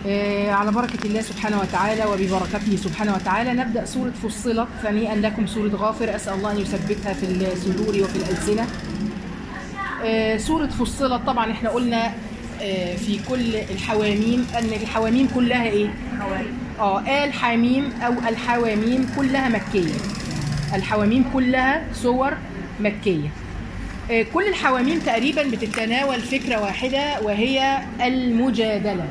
آه، على بركة الله سبحانه وتعالى وببركته سبحانه وتعالى نبدأ سورة فصلت ثانيا لكم سورة غافر أسأل الله أن يثبتها في الصدور وفي الألسنة آه، سورة فصلت طبعا احنا قلنا آه، في كل الحواميم أن الحواميم كلها إيه؟ اه آل حاميم أو الحواميم كلها مكية الحواميم كلها سور مكية آه، كل الحواميم تقريبا بتتناول فكرة واحدة وهي المجادلة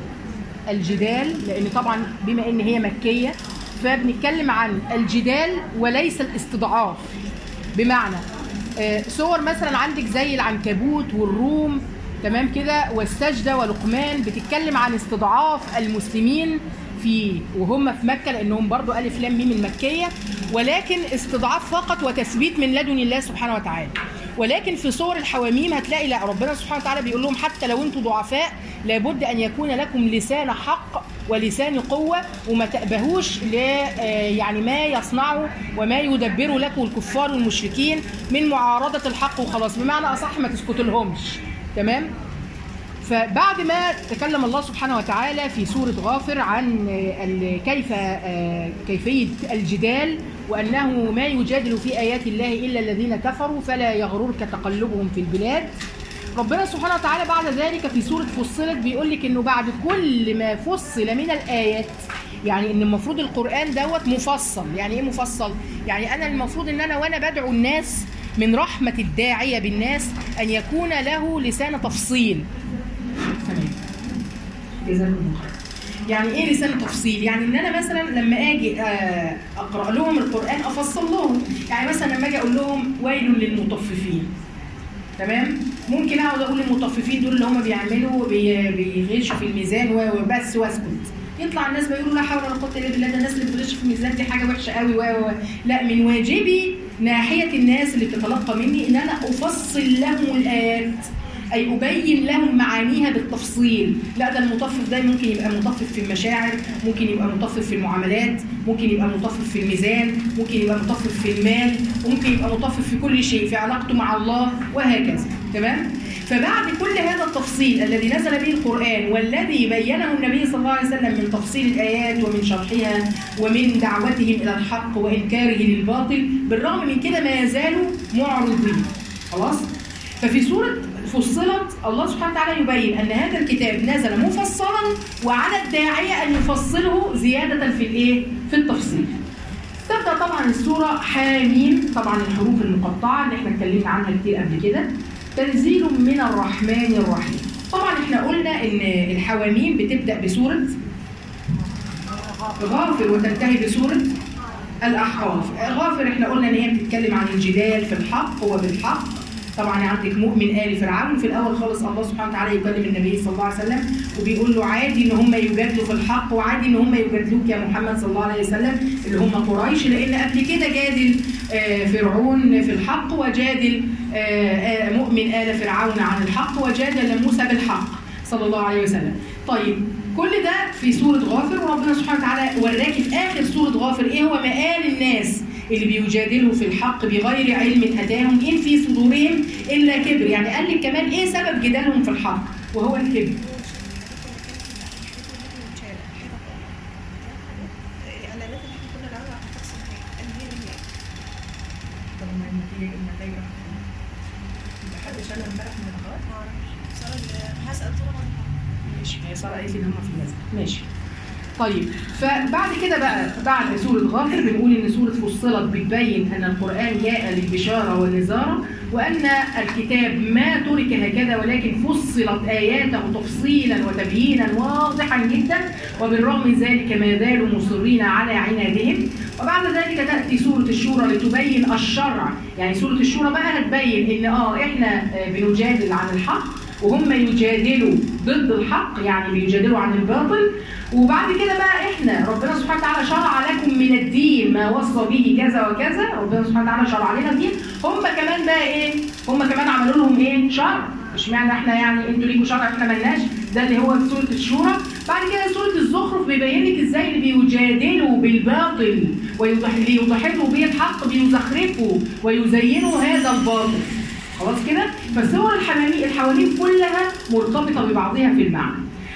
الجدال لأن طبعا بما إن هي مكية فبنتكلم عن الجدال وليس الاستضعاف بمعنى آه، صور مثلا عندك زي العنكبوت والروم تمام كده والسجدة ولقمان بتتكلم عن استضعاف المسلمين في وهم في مكة لأنهم برضو ألف لام ميم المكية ولكن استضعاف فقط وتثبيت من لدن الله سبحانه وتعالى ولكن في صور الحواميم هتلاقي لا ربنا سبحانه وتعالى بيقول لهم حتى لو انتم ضعفاء لابد ان يكون لكم لسان حق ولسان قوة وما تأبهوش ل آه، يعني ما يصنعه وما يدبره لكم الكفار والمشركين من معارضة الحق وخلاص بمعنى أصح ما تسكتوا لهمش تمام فبعد ما تكلم الله سبحانه وتعالى في سورة غافر عن آه، ال- كيف آه، كيفية الجدال وأنه ما يجادل في آيات الله إلا الذين كفروا فلا يغررك تقلبهم في البلاد ربنا سبحانه وتعالى بعد ذلك في سورة فصلت بيقول لك إنه بعد كل ما فصل من الآيات يعني ان المفروض القرآن دوت مفصل يعني ايه مفصل يعني انا المفروض ان انا وانا بدعو الناس من رحمة الداعية بالناس ان يكون له لسان تفصيل تمام جزاكم الله خير. يعني ايه لسان تفصيل يعني ان انا مثلا لما اجي آه، اقرا لهم القران افصل لهم يعني مثلا لما اجي اقول لهم ويل للمطففين تمام ممكن اقعد اقول المطففين دول اللي هم بيعملوا بي- بيغشوا في الميزان و- وبس واسكت يطلع الناس بيقولوا لا حول ولا قوه الا بالله ده الناس اللي بتغش في الميزان دي حاجه وحشه قوي و و- لا من واجبي ناحيه الناس اللي بتتلقى مني ان انا افصل لهم الايات أي أبين لهم معانيها بالتفصيل لا ده المطفف ده ممكن يبقى مطفف في المشاعر ممكن يبقى مطفف في المعاملات ممكن يبقى مطفف في الميزان ممكن يبقى مطفف في المال وممكن يبقى مطفف في كل شيء في علاقته مع الله وهكذا تمام فبعد كل هذا التفصيل الذي نزل به القرآن والذي بينه النبي صلى الله عليه وسلم من تفصيل الآيات ومن شرحها ومن دعوتهم إلى الحق وإنكاره للباطل بالرغم من كده ما يزالوا معرضين خلاص ففي سورة فصلت الله سبحانه وتعالى يبين أن هذا الكتاب نزل مفصلا وعلى الداعية أن يفصله زيادة في الإيه؟ في التفصيل. تبدأ طبعا السورة حاميم طبعا الحروف المقطعة اللي احنا اتكلمنا عنها كتير قبل كده تنزيل من الرحمن الرحيم. طبعا احنا قلنا ان الحواميم بتبدأ بسورة غافر وتنتهي بسورة الأحقاف غافر احنا قلنا ان هي بتتكلم عن الجدال في الحق وبالحق طبعا عندك مؤمن آل فرعون في الأول خالص الله سبحانه وتعالى يكلم النبي صلى الله عليه وسلم وبيقول له عادي ان هم يجادلوا في الحق وعادي ان هم يجادلوك يا محمد صلى الله عليه وسلم اللي هم قريش لأن قبل كده جادل آه، فرعون في الحق وجادل آه، آه، مؤمن آل فرعون عن الحق وجادل موسى بالحق صلى الله عليه وسلم طيب كل ده في سورة غافر وربنا سبحانه وتعالى وراكي في آخر سورة غافر إيه هو مآل الناس اللي بيجادلوا في الحق بغير علم أتاهم إن في صدورهم إلا كبر يعني قال لك كمان إيه سبب جدالهم في الحق وهو الكبر الاعلانات اللي احنا كنا نعملها هتحصل حاجه اللي هي هي طب ما النتيجة النتائج حد شال امبارح من الأخبار؟ ما اعرفش صار هسال طول ماشي هي ساره قالت لي ان هم في المسجد ماشي طيب فبعد كده بقى بعد سورة غافر بنقول إن سورة فصلت بتبين أن القرآن جاء للبشارة والنذارة وأن الكتاب ما ترك هكذا ولكن فصلت آياته تفصيلا وتبيينا واضحا جدا وبالرغم من ذلك ما زالوا مصرين على عنادهم وبعد ذلك تأتي سورة الشورى لتبين الشرع يعني سورة الشورى بقى هتبين إن آه إحنا آه، بنجادل عن الحق وهم يجادلوا ضد الحق يعني بيجادلوا عن الباطل وبعد كده بقى احنا ربنا سبحانه وتعالى شرع لكم من الدين ما وصى به كذا وكذا ربنا سبحانه وتعالى شرع لنا الدين هم كمان بقى ايه هم كمان عملوا لهم ايه شرع اشمعنى احنا يعني انتوا ليكوا شرع احنا ملناش ده اللي هو في سوره الشورى بعد كده سوره الزخرف بيبين لك ازاي اللي بيجادلوا بالباطل ويضح- ليضحكوا به الحق بيزخرفوا ويزينوا هذا الباطل خلاص كده فصور الحواميم الحواميم كلها مرتبطه ببعضها في المعنى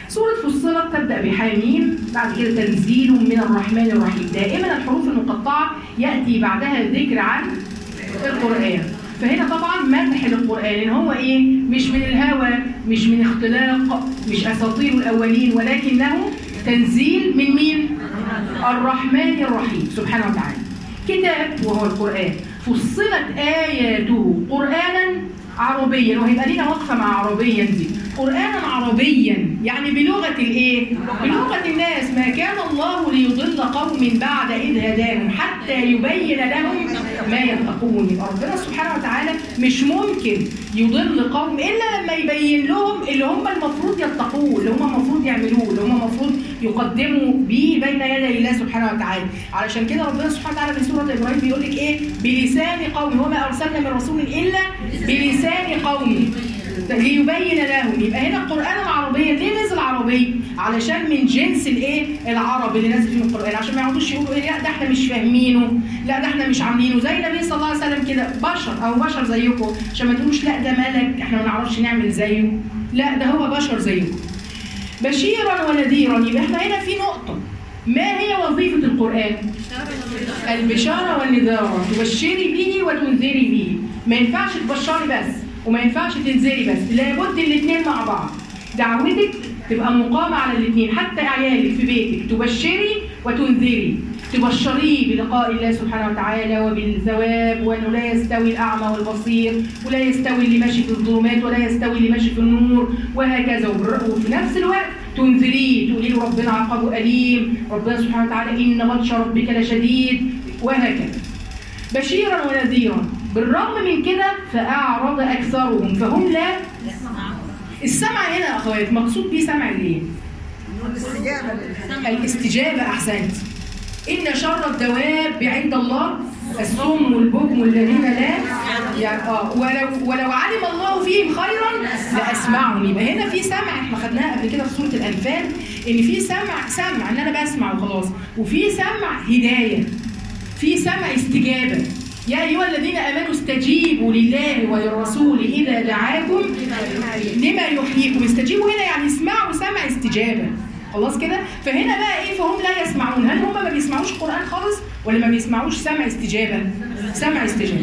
سورة فصلت تبدأ بحاميم بعد كده تنزيل من الرحمن الرحيم دائما الحروف المقطعة يأتي بعدها الذكر عن القرآن فهنا طبعا مدح للقرآن ان هو ايه مش من الهوى مش من اختلاق مش اساطير الاولين ولكنه تنزيل من مين الرحمن الرحيم سبحانه وتعالى كتاب وهو القرآن فصلت آياته قرآنا عربيا وهيبقى لينا وقفة مع عربيا دي قرآنا عربيا يعني بلغة الايه؟ بلغة الناس ما كان الله ليضل قوم بعد إذ هداهم حتى يبين لهم ما يتقون يبقى ربنا سبحانه وتعالى مش ممكن يضل قوم إلا لما يبين لهم اللي هم المفروض يتقوه اللي هم المفروض يعملوه اللي هم المفروض يقدموا به بين يدي الله سبحانه وتعالى علشان كده ربنا سبحانه وتعالى في سورة إبراهيم بيقول لك إيه بلسان قوم وما أرسلنا من رسول إلا بلسان قوم ليبين لهم يبقى هنا القرآن العربية ليه نزل عربي؟ علشان من جنس الايه؟ العرب اللي نازل فيه القرآن عشان ما يقعدوش يقولوا ايه لا ده احنا مش فاهمينه، لا ده احنا مش عاملينه زي النبي صلى الله عليه وسلم كده بشر او بشر زيكم عشان ما تقولوش لا ده ملك احنا ما نعرفش نعمل زيه، لا ده هو بشر زيكم. بشيرا ونذيرا يبقى احنا هنا في نقطة ما هي وظيفة القرآن؟ البشارة والنذارة تبشري به وتنذري به ما ينفعش تبشري بس وما ينفعش تنذري بس لابد الاثنين مع بعض دعوتك تبقى مقامة على الاثنين حتى عيالك في بيتك تبشري وتنذري تبشريه بلقاء الله سبحانه وتعالى وبالثواب وانه لا يستوي الاعمى والبصير ولا يستوي اللي ماشي في الظلمات ولا يستوي اللي ماشي في النور وهكذا وبر- وفي نفس الوقت تنذريه تقولي له ربنا عقابه اليم ربنا سبحانه وتعالى ان بطش ربك لشديد وهكذا بشيرا ونذيرا بالرغم من كده فاعرض اكثرهم فهم لا السمع هنا يا اخوات مقصود بيه سمع الايه؟ الاستجابة للحق الاستجابة أحسنت إن شر الدواب عند الله السم والبكم الذين لا يعني اه ولو ولو علم الله فيهم خيرا لاسمعهم يبقى هنا في سمع احنا خدناها قبل كده في سوره الانفال ان في سمع سمع ان انا بسمع وخلاص وفي سمع هدايه في سمع استجابه يا ايها الذين امنوا استجيبوا لله وللرسول اذا دعاكم لما يحييكم استجيبوا هنا يعني اسمعوا سمع استجابه خلاص كده فهنا بقى ايه فهم لا يسمعون هل هم ما بيسمعوش قران خالص ولا ما بيسمعوش سمع استجابه سمع استجابه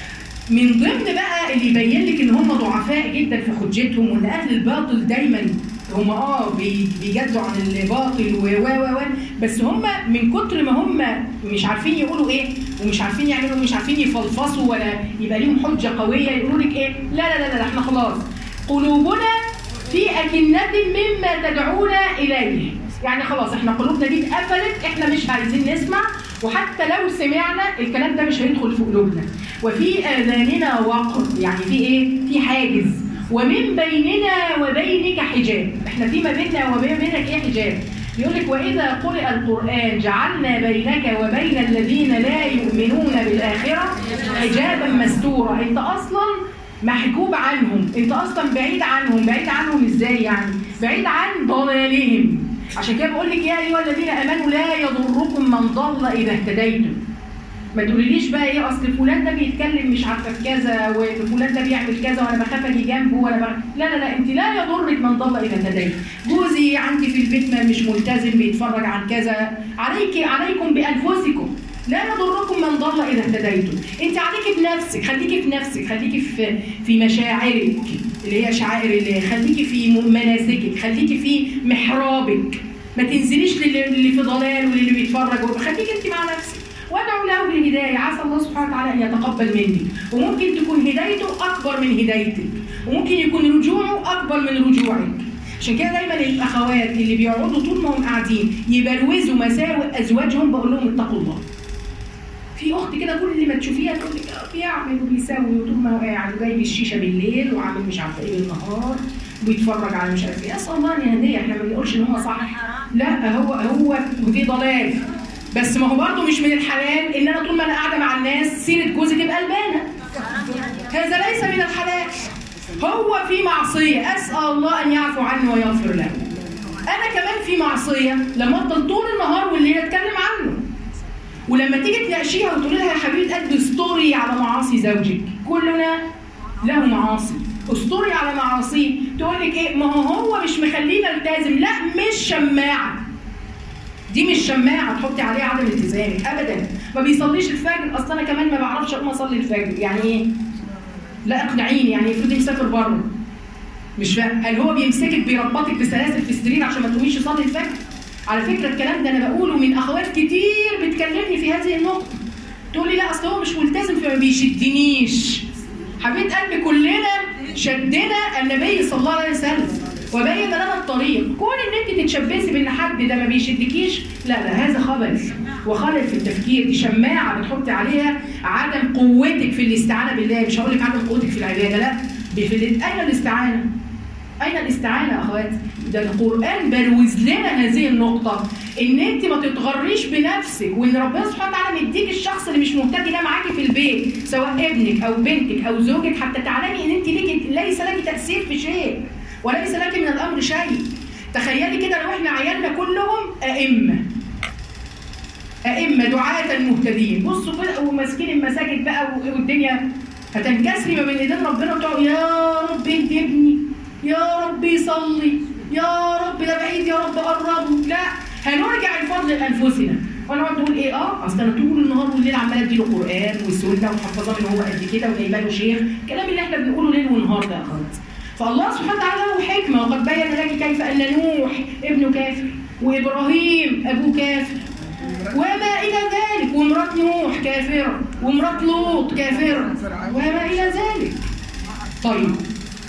من ضمن بقى اللي يبين لك ان هم ضعفاء جدا في حجتهم وان اهل الباطل دايما هم اه بي- بيجادلوا عن الباطل و و و و بس هم من كتر ما هم مش عارفين يقولوا ايه ومش عارفين يعملوا مش عارفين يفلفصوا ولا يبقى ليهم حجه قويه يقولوا لك ايه لا لا لا لا احنا خلاص قلوبنا في أكنة مما تدعونا إليه يعني خلاص احنا قلوبنا دي اتقفلت احنا مش عايزين نسمع وحتى لو سمعنا الكلام ده مش هيدخل في قلوبنا وفي آذاننا وقر يعني في ايه؟ في حاجز ومن بيننا وبينك حجاب احنا في ما بيننا وبين بينك ايه حجاب يقول لك واذا قرئ القران جعلنا بينك وبين الذين لا يؤمنون بالاخره حجابا مستورا انت اصلا محجوب عنهم انت اصلا بعيد عنهم بعيد عنهم ازاي يعني بعيد عن ضلالهم عشان كده بقول لك يا ايها الذين امنوا لا يضركم من ضل اذا اهتديتم ما تقوليليش بقى ايه اصل فلان ده بيتكلم مش عارفه في كذا وفلان ده بيعمل كذا وانا بخاف اجي جنبه وانا بخ... لا لا لا انت لا يضرك من ضل اذا اهتديت جوزي عندي في البيت ما مش ملتزم بيتفرج عن كذا عليك عليكم بانفسكم لا يضركم من ضل اذا اهتديتم انت عليكي بنفسك خليكي في نفسك خليكي في في مشاعرك اللي هي شعائر الله خليكي في م- مناسكك خليكي في محرابك ما تنزليش للي اللي في ضلال واللي بيتفرج خليكي انت مع نفسك وادعو له بالهدايه عسى الله سبحانه وتعالى ان يتقبل مني وممكن تكون هدايته اكبر من هدايتك وممكن يكون رجوعه اكبر من رجوعك عشان كده دايما الاخوات اللي بيقعدوا طول ما هم قاعدين يبروزوا مساوئ ازواجهم بقول لهم اتقوا الله في اخت كده كل ما تشوفيها تقول لك آه بيعمل وبيسوي وطول ما هو قاعد وجايب الشيشه بالليل وعامل مش عارفه ايه بالنهار وبيتفرج على مش عارف ايه اسال الله ان يهديه احنا ما بنقولش ان هو صح لا هو هو في ضلال بس ما هو برضه مش من الحلال ان انا طول ما انا قاعده مع الناس سيره جوزي تبقى البانه هذا ليس من الحلال هو في معصيه اسال الله ان يعفو عني ويغفر له انا كمان في معصيه لما افضل طول النهار والليل اتكلم عنه ولما تيجي تناقشيها وتقولي لها يا حبيبه قلبي ستوري على معاصي زوجك كلنا له معاصي استوري على معاصيه تقول لك ايه ما هو هو مش مخلينا التزم لا مش شماعه دي مش شماعه تحطي عليها عدم التزامك ابدا ما بيصليش الفجر اصلا انا كمان ما بعرفش اقوم اصلي الفجر يعني ايه لا اقنعيني يعني افرضي مسافر بره مش فاهم هل هو بيمسكك بيربطك بسلاسل في السرير عشان ما تقوميش تصلي الفجر على فكره الكلام ده انا بقوله من اخوات كتير بتكلمني في هذه النقطه تقول لي لا اصل هو مش ملتزم فما بيشدنيش حبيب قلبي كلنا شدنا النبي صلى الله عليه وسلم وبين لنا الطريق كون ان انت تتشبثي بان حد ده ما بيشدكيش لا لا هذا خبل وخلل في التفكير دي شماعه بتحطي عليها عدم قوتك في الاستعانه بالله مش هقول لك عدم قوتك في العباده لا في ال- اين الاستعانه؟ اين الاستعانه يا اخواتي؟ ده القران بروز لنا هذه النقطه ان انت ما تتغريش بنفسك وان ربنا سبحانه وتعالى مديك الشخص اللي مش مهتدي ده معاكي في البيت سواء ابنك او بنتك او زوجك حتى تعلمي ان انت ليك ليس لك تاثير في شيء وليس لك من الامر شيء تخيلي كده لو احنا عيالنا كلهم ائمه ائمه دعاة مهتدين بصوا كده وماسكين المساجد بقى والدنيا هتنكسري ما بين ايدين ربنا وتقعد يا رب اهدي ابني يا رب يصلي يا رب ده بعيد يا رب قربه لا هنرجع الفضل لانفسنا ونقعد نقول ايه اه اصل انا طول النهار والليل عمال اديله قران والسنه ومحفظاه من هو قد كده وجايبه له شيخ الكلام اللي احنا بنقوله ليل ونهار ده يا اخوات فالله سبحانه وتعالى له حكمه وقد بين لك كيف ان نوح ابنه كافر وابراهيم ابوه كافر وما الى ذلك وامراه نوح كافره وامراه لوط كافره وما الى ذلك طيب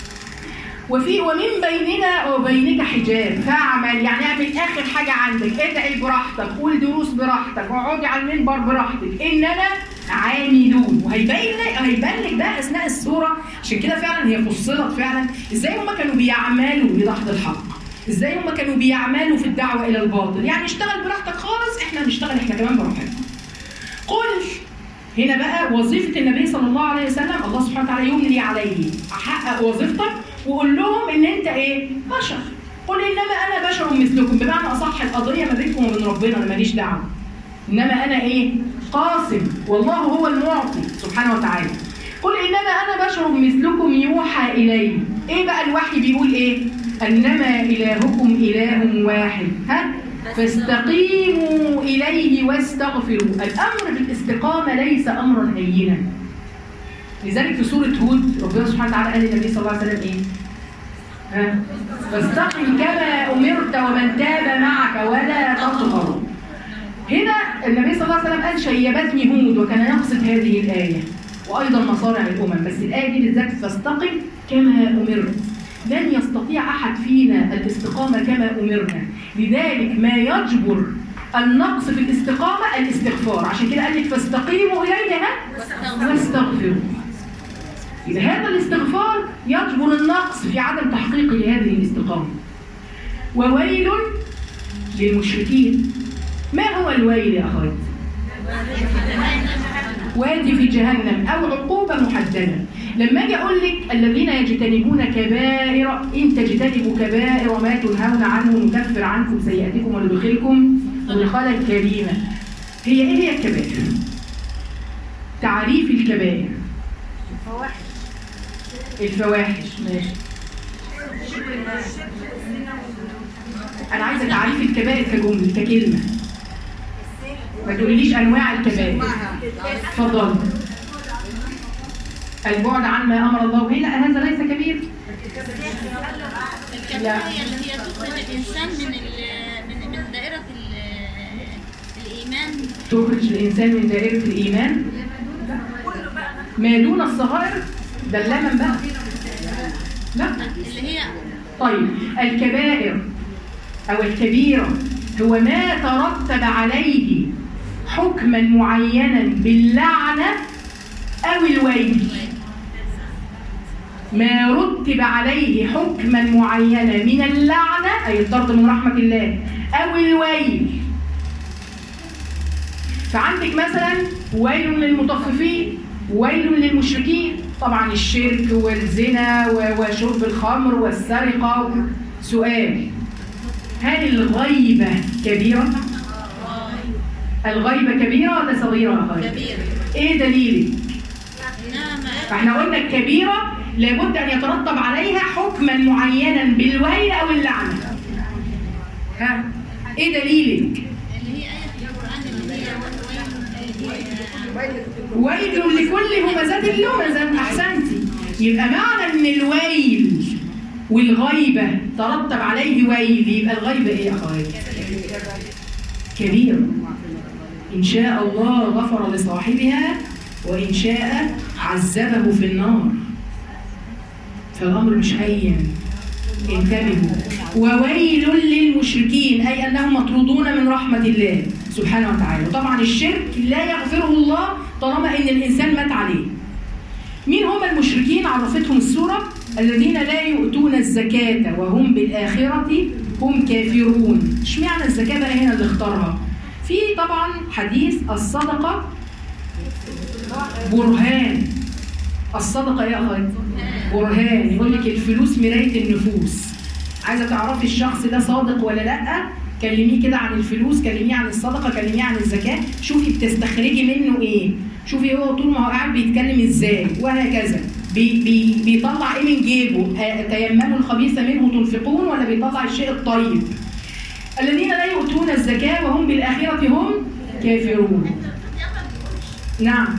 وفي ومن بيننا وبينك حجاب فاعمل يعني اعمل اخر حاجه عندك ادعي براحتك قول دروس براحتك اقعدي على المنبر براحتك اننا عاملون وهيبين لك هيبان لك ده اثناء السوره عشان كده فعلا هي فصلت فعلا ازاي هم كانوا بيعملوا لدحض الحق ازاي هم كانوا بيعملوا في الدعوه الى الباطل يعني اشتغل براحتك خالص احنا نشتغل احنا كمان براحتنا قل هنا بقى وظيفة النبي صلى الله عليه وسلم الله سبحانه وتعالى يملي عليه حقق وظيفتك وقول لهم ان انت ايه؟ بشر. قل انما انا بشر مثلكم بمعنى اصح القضية ما بينكم وبين ربنا انا ماليش دعوة. انما انا ايه؟ قاسم والله هو المعطي سبحانه وتعالى. قل انما انا بشر مثلكم يوحى الي. ايه بقى الوحي بيقول ايه؟ انما الهكم اله واحد. ها؟ فاستقيموا إليه واستغفروا الأمر بالاستقامة ليس أمرا هينا لذلك في سورة هود ربنا سبحانه وتعالى قال للنبي صلى الله عليه وسلم إيه؟ ها؟ فاستقم كما أمرت ومن تاب معك ولا تطغوا هنا النبي صلى الله عليه وسلم قال شيبتني هود وكان يقصد هذه الآية وأيضا مصارع الأمم بس الآية دي بالذات فاستقم كما أمرت لن يستطيع أحد فينا الاستقامة كما أمرنا لذلك ما يجبر النقص في الاستقامة الاستغفار عشان كده قال لك فاستقيموا إليها واستغفروا إذا هذا الاستغفار يجبر النقص في عدم تحقيق لهذه الاستقامة وويل للمشركين ما هو الويل يا أخوات؟ وادي في جهنم أو عقوبة محددة لما اجي اقول لك الذين يجتنبون كبائر ان تجتنبوا كبائر ما تنهون عنه نكفر عنكم سيئاتكم وندخلكم مدخلا كريما هي ايه هي الكبائر تعريف الكبائر الفواحش ماشي انا عايزه تعريف الكبائر كجمله ككلمه ما تقوليليش انواع الكبائر اتفضل البعد عن ما امر الله به لا هذا ليس كبير الكبائر هي اللي هي تخرج الانسان من ال- من من دائره ال- الايمان تخرج الانسان من دائره الايمان ما دون الصغائر ده اللمن بقى لا اللي هي طيب الكبائر او الكبيره هو ما ترتب عليه حكما معينا باللعنه او الويل ما رتب عليه حكما معينا من اللعنه اي الطرد من رحمه الله او الويل فعندك مثلا ويل للمطففين ويل للمشركين طبعا الشرك والزنا و- وشرب الخمر والسرقه سؤال هل الغيبه كبيره الغيبه كبيره ولا صغيره يا خالد كبير ايه دليلك انما ما فاحنا قلنا الكبيرة لابد ان يترتب عليها حكما معينا بالويل او اللعنه ها ايه دليلك اللي هي آية في القرآن اللي هي ويل ويل لكل همزة لمزة أحسنتي يبقى معنى إن الويل والغيبة ترتب عليه ويل يبقى الغيبة إيه يا أخواتي؟ كبيرة إن شاء الله غفر لصاحبها وإن شاء عذبه في النار فالأمر مش هين انتبهوا وويل للمشركين أي أنهم مطرودون من رحمة الله سبحانه وتعالى وطبعا الشرك لا يغفره الله طالما أن الإنسان مات عليه مين هم المشركين عرفتهم السورة الذين لا يؤتون الزكاة وهم بالآخرة هم كافرون اشمعنى الزكاة بقى هنا اللي اختارها في طبعا حديث الصدقة برهان الصدقة يا أخوات برهان يقول لك الفلوس مراية النفوس عايزة تعرفي الشخص ده صادق ولا لأ كلميه كده عن الفلوس كلميه عن الصدقة كلميه عن الزكاة شوفي بتستخرجي منه ايه شوفي هو طول ما هو قاعد بيتكلم ازاي وهكذا بي بي بيطلع ايه من جيبه آه، تيمموا الخبيث منه تنفقون ولا بيطلع الشيء الطيب الذين لا يؤتون الزكاة وهم بالآخرة هم كافرون نعم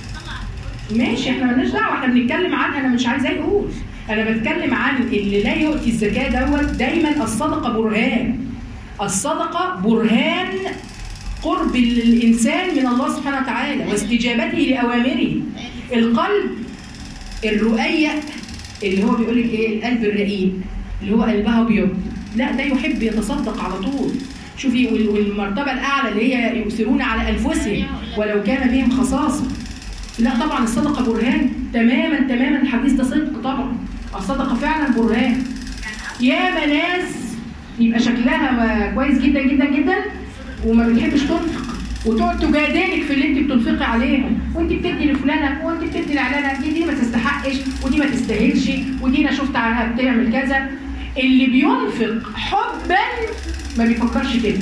ماشي احنا مالناش دعوه احنا بنتكلم عن انا مش عايزاه يقول انا بتكلم عن اللي لا يؤتي الزكاه دوت دايما الصدقه برهان الصدقه برهان قرب الانسان من الله سبحانه وتعالى واستجابته لاوامره القلب الرؤية اللي هو بيقول لك ايه القلب الرقيق اللي هو قلبها ابيض لا ده يحب يتصدق على طول شوفي وال- والمرتبه الاعلى اللي هي يؤثرون على انفسهم ولو كان بهم خصاصه لا طبعا الصدقه برهان تماما تماما الحديث ده صدق طبعا الصدقه فعلا برهان ياما ناس يبقى شكلها ما- كويس جدا جدا جدا وما بتحبش تنفق وتقعد تجادلك في اللي انت بتنفقي عليهم وانت بتدي لفلانه وانت بتدي لعلانه دي دي ما تستحقش ودي ما تستاهلش ودي انا شفت عنها بتعمل كذا اللي بينفق حبا ما بيفكرش كده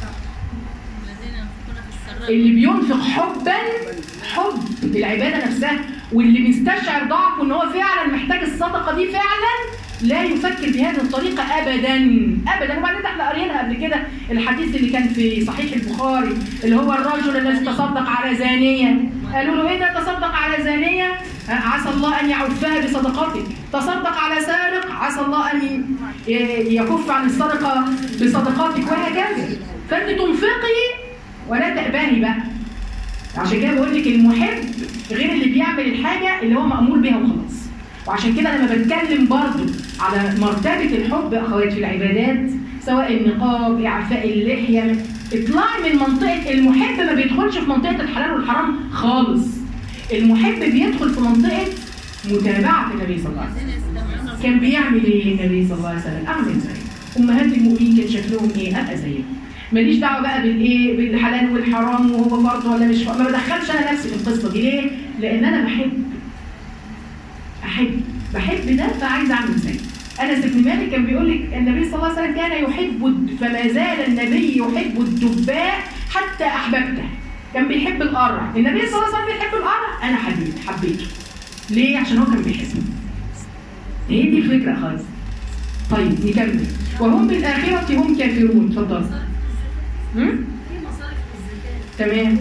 الذين ينفقون في السراء اللي بينفق حبا حب العباده نفسها واللي مستشعر ضعفه ان هو فعلا محتاج الصدقه دي فعلا لا يفكر بهذه الطريقه ابدا ابدا وبعدين ده احنا قاريينها قبل كده الحديث اللي كان في صحيح البخاري اللي هو الرجل الذي تصدق على زانيه قالوا له ايه ده تصدق على زانيه عسى الله ان يعفها بصدقتك تصدق على سارق عسى الله ان ي- يكف عن السرقه بصدقاتك وهكذا فانت تنفقي ولا تأباهي بقى عشان كده بقول لك المحب غير اللي بيعمل الحاجة اللي هو مأمور بيها وخلاص وعشان كده لما بتكلم برضو على مرتبة الحب يا أخوات في العبادات سواء النقاب إعفاء اللحية اطلعي من منطقة المحب ما بيدخلش في منطقة الحلال والحرام خالص المحب بيدخل في منطقة متابعة النبي صلى الله عليه وسلم الذين يستمعون كان بيعمل ايه النبي صلى الله عليه وسلم؟ اعمل زيه. امهات المؤمنين كان شكلهم ايه؟ ابقى زيهم. ماليش دعوه بقى بالايه؟ بالحلال والحرام وهو فرض ولا مش فرض، ما بدخلش انا نفسي في القصه دي ليه؟ لان انا بحب. احب، بحب ده فعايز اعمل زيه. انس بن مالك كان بيقول لك النبي صلى الله عليه وسلم كان يحب الد- فما زال النبي يحب الدباء حتى احببته. كان بيحب القرع، النبي صلى الله عليه وسلم بيحب القرع، انا حبيت حبيته. ليه؟ عشان هو كان بيحبه. هي دي الفكرة خالص طيب نكمل وهم بالآخرة هم كافرون اتفضل هم؟ تمام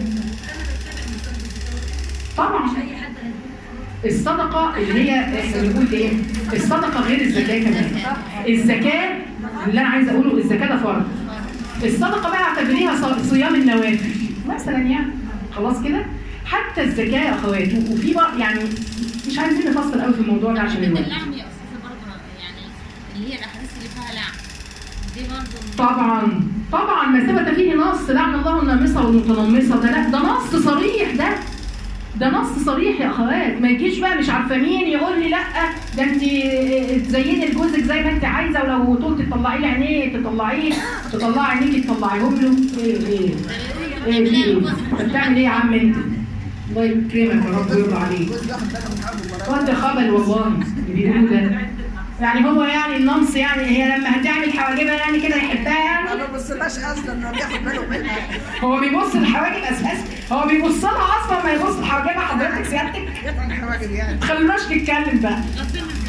طبعا الصدقة اللي هي احنا بنقول ايه؟ الصدقة غير الزكاة كمان الزكاة اللي انا عايزة اقوله الزكاة ده فرض الصدقة بقى اعتبريها ص- صيام النوافل مثلا يعني خلاص كده حتى الزكاة يا اخوات وفي بقى يعني مش عايزين نفصل قوي في الموضوع ده عشان حتة الوقت اللعن يا أستاذة برضه يعني اللي هي الأحاديث اللي فيها لعن دي برضه طبعا طبعا ما ثبت فيه نص لعن الله النامصه والمتنمصه ده لا ده نص صريح ده ده نص صريح يا اخوات ما يجيش بقى مش عارفه مين يقول لي لا ده انت تزيني لجوزك زي ما انت عايزه ولو طولت تطلعي لي عينيه تطلعيه تطلعي عينيكي تطلعيهم له ايه ايه ايه في ايه انت بتعمل ايه يا عم انت الله يكرمك يا رب ويرضى عليك جوز واخد باله من حاله وانت خبل والله اللي بيقولوا ده يعني هو يعني النمص يعني هي لما هتعمل حواجبها يعني كده يحبها يعني ما ببصلهاش اصلا انه بياخد باله منها هو بيبص للحواجب اساسا هو بيبص لها اصلا ما يبص لحواجبها حضرتك سيادتك يطعن حواجب يعني ما تخلوناش نتكلم بقى غسيل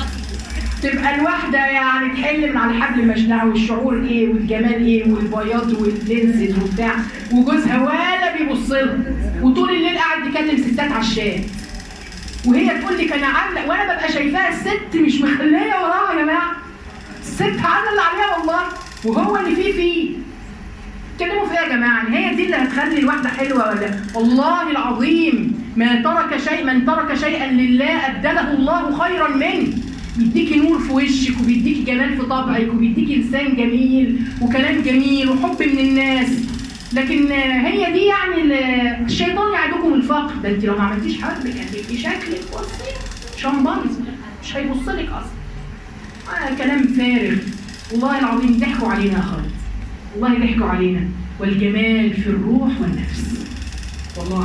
تبقى الواحدة يعني تحل من على حبل المشنقة والشعور ايه والجمال ايه والبياض واللينزز وبتاع وجوزها ولا بيبص لها وطول الليل قاعد يكلم ستات على الشات وهي تقول لي كان عامله وانا ببقى شايفاها الست مش مخليه وراها يا جماعه الست عامله اللي عليها والله وهو اللي فيه فيه تتكلموا في ايه يا جماعه هي دي اللي هتخلي الواحده حلوه ولا والله العظيم ما ترك شيء من ترك شيئا لله ابدله الله خيرا منه بيديكي نور في وشك وبيديكي جمال في طبعك وبيديكي لسان جميل وكلام جميل وحب من الناس لكن هي دي يعني ال- الشيطان يعدكم الفقر ده انت لو ما عملتيش حاجه هتبقي شكلك بصي شمبانز مش هيبص لك اصلا آه كلام فارغ والله العظيم ضحكوا علينا يا خالد والله ضحكوا علينا والجمال في الروح والنفس والله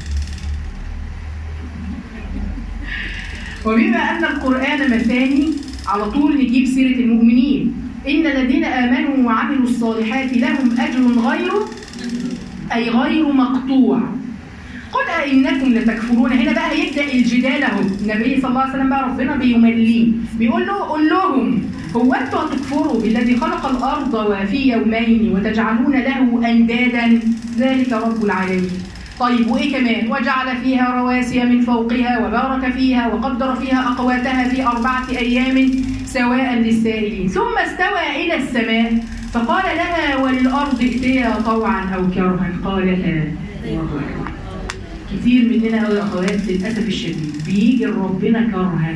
وبما أن القرآن مثاني على طول نجيب سيرة المؤمنين إن الذين آمنوا وعملوا الصالحات لهم أجر غير أي غير مقطوع قل أئنكم لتكفرون هنا بقى يبدأ الجدال أهو النبي صلى الله عليه وسلم بقى ربنا بيمليه بيقول له قل لهم هو أنتوا هتكفروا بالذي خلق الأرض في يومين وتجعلون له أندادا ذلك رب العالمين طيب وإيه كمان وجعل فيها رواسي من فوقها وبارك فيها وقدر فيها أقواتها في أربعة أيام سواء للسائلين ثم استوى إلى السماء فقال لها وللأرض ائتيا طوعا أو كرها قالتا الله أكبر كتير مننا قوي يا اخوات للاسف الشديد بيجي ربنا كرها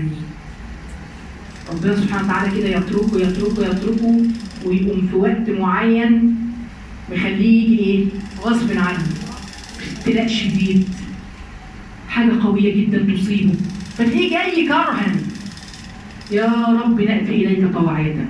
ربنا سبحانه وتعالى كده يتركه يتركه يتركه ويقوم في وقت معين مخليه يجي ايه غصب عنه ابتلاء شديد حاجه قويه جدا تصيبه فتلاقيه جاي كرها يا رب ناتي اليك طوعية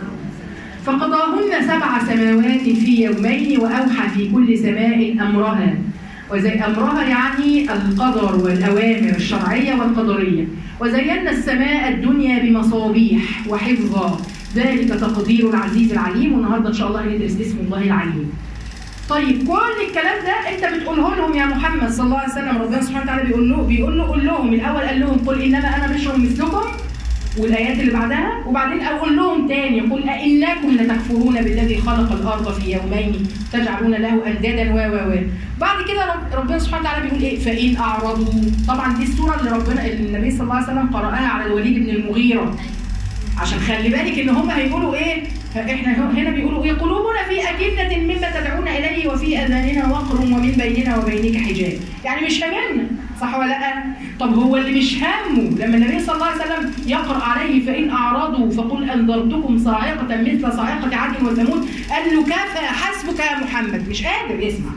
فقضاهن سبع سماوات في يومين واوحى في كل سماء امرها وزي أمرها يعني القدر والأوامر الشرعية والقدرية وزينا السماء الدنيا بمصابيح وحفظا ذلك تقدير العزيز العليم والنهارده إن شاء الله هندرس اسم الله العليم طيب كل الكلام ده انت بتقوله لهم يا محمد صلى الله عليه وسلم ربنا سبحانه وتعالى بيقول له بيقول له قول لهم الاول قال لهم قل انما انا بشر مثلكم والايات اللي بعدها وبعدين اقول لهم تاني قل ائنكم لتكفرون بالذي خلق الارض في يومين تجعلون له اندادا و و و بعد كده رب ربنا سبحانه وتعالى بيقول ايه فان اعرضوا طبعا دي السوره اللي ربنا اللي النبي صلى الله عليه وسلم قراها على الوليد بن المغيره عشان خلي بالك ان هم هيقولوا ايه احنا هنا بيقولوا ايه قلوبنا في اكنه مما تدعون اليه وفي اذاننا وقر ومن بيننا وبينك حجاب يعني مش هممنا صح ولا لا طب هو اللي مش همه لما النبي صلى الله عليه وسلم يقرا عليه فان اعرضوا فقل انذرتكم صاعقه مثل صاعقه عاد وثمود قال له كفى حسبك يا محمد مش قادر يسمع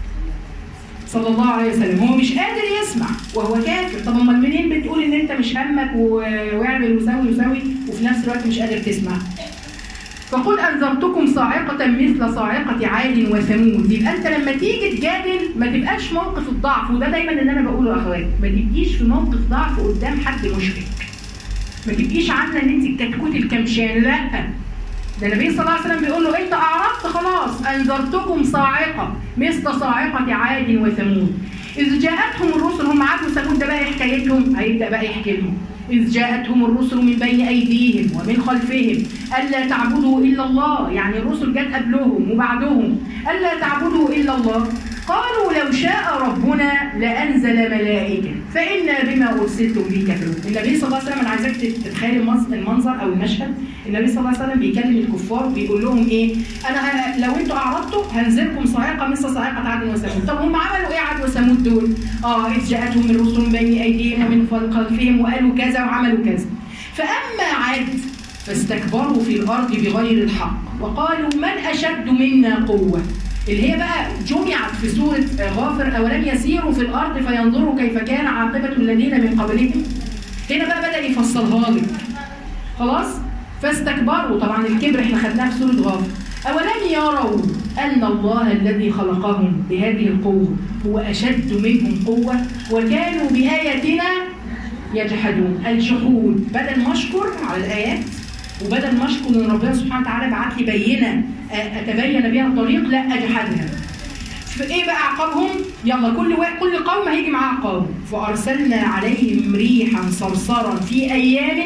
صلى الله عليه وسلم هو مش قادر يسمع وهو كافر طب امال منين بتقول ان انت مش همك و- واعمل وسوي وسوي وفي نفس الوقت مش قادر تسمع فقل انذرتكم صاعقه مثل صاعقه عاد وثمود يبقى انت لما تيجي تجادل ما تبقاش موقف الضعف وده دايما اللي انا بقوله يا اخوات ما تبقيش في موقف ضعف قدام حد مشرك ما تبقيش عامله ان انت الكتكوت الكمشان لا ده النبي صلى الله عليه وسلم بيقول له انت اعرضت خلاص انذرتكم صاعقه مثل صاعقه عاد وثمود اذ جاءتهم الرسل هم عاد وثمود ده بقى حكايتهم هيبدا بقى يحكي لهم إذ جاءتهم الرسل من بين أيديهم ومن خلفهم ألا تعبدوا إلا الله يعني الرسل جت قبلهم وبعدهم ألا تعبدوا إلا الله قالوا لو شاء ربنا لأنزل ملائكة فإنا بما أرسلتم به كافرون النبي صلى الله عليه وسلم أنا عايزاك تتخيل المنظ- المنظر أو المشهد النبي صلى الله عليه وسلم بيكلم الكفار بيقول لهم إيه أنا ه- لو أنتوا أعرضتوا هنزلكم صاعقة مثل صاعقة عاد وثمود طب هم عملوا إيه عاد وثمود دول؟ آه إذ جاءتهم الرسل من بين أيديهم ومن خلفهم وقالوا كذا وعملوا كذا فأما عاد فاستكبروا في الأرض بغير الحق وقالوا من أشد منا قوة اللي هي بقى جمعت في سورة غافر أولم يسيروا في الأرض فينظروا كيف كان عاقبة الذين من قبلهم هنا بقى بدأ يفصلها لك خلاص فاستكبروا طبعا الكبر احنا خدناه في سورة غافر أولم يروا أن الله الذي خلقهم بهذه القوة هو أشد منهم قوة وكانوا بآياتنا يجحدون الجحود بدل ما اشكر على الايات وبدل ما اشكر ان ربنا سبحانه وتعالى بعت لي بينه أ- اتبين بها الطريق لا اجحدها فايه بقى عقابهم يلا كل واحد كل قوم هيجي معاه عقاب فارسلنا عليهم ريحا صرصرا في ايام